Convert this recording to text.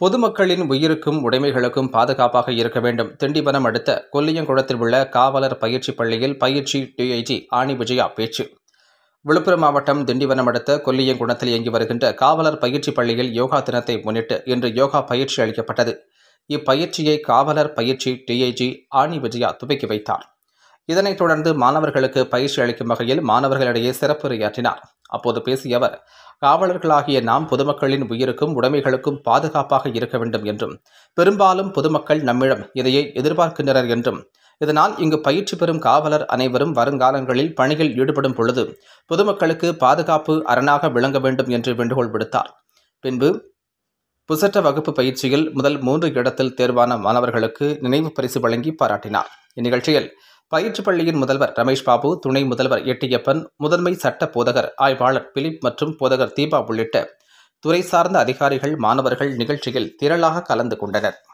பொதுமக்களின் உயிருக்கும் உடைமைகளுக்கும் பாதுகாப்பாக இருக்க வேண்டும் திண்டிவனம் அடுத்த கொல்லியங்குளத்தில் உள்ள காவலர் பயிற்சி பள்ளியில் பயிற்சி டிஐஜி ஆணி விஜயா பேச்சு விழுப்புரம் மாவட்டம் திண்டிவனம் அடுத்த கொல்லியங்குளத்தில் இயங்கி வருகின்ற காவலர் பயிற்சி பள்ளியில் யோகா தினத்தை முன்னிட்டு இன்று யோகா பயிற்சி அளிக்கப்பட்டது இப்பயிற்சியை காவலர் பயிற்சி டிஐஜி ஆணி விஜயா துவக்கி வைத்தார் இதனைத் தொடர்ந்து மாணவர்களுக்கு பயிற்சி அளிக்கும் வகையில் மாணவர்களிடையே சிறப்புரையாற்றினார் அப்போது பேசிய அவர் காவலர்களாகிய நாம் பொதுமக்களின் உயிருக்கும் உடைமைகளுக்கும் பாதுகாப்பாக இருக்க வேண்டும் என்றும் பெரும்பாலும் பொதுமக்கள் நம்மிடம் இதையே எதிர்பார்க்கின்றனர் என்றும் இதனால் இங்கு பயிற்சி பெறும் காவலர் அனைவரும் வருங்காலங்களில் பணியில் ஈடுபடும் பொழுது பொதுமக்களுக்கு பாதுகாப்பு அரணாக விளங்க வேண்டும் என்று வேண்டுகோள் விடுத்தார் பின்பு புசட்ட வகுப்பு பயிற்சியில் முதல் மூன்று இடத்தில் தேர்வான மாணவர்களுக்கு நினைவு பரிசு வழங்கி பாராட்டினார் இந்நிகழ்ச்சியில் பயிற்சி பள்ளியின் முதல்வர் ரமேஷ் பாபு துணை முதல்வர் எட்டியப்பன் முதன்மை சட்ட போதகர் ஆய்வாளர் பிலிப் மற்றும் போதகர் தீபா உள்ளிட்ட துறை சார்ந்த அதிகாரிகள் மாணவர்கள் நிகழ்ச்சியில் திரளாக கலந்து கொண்டனர்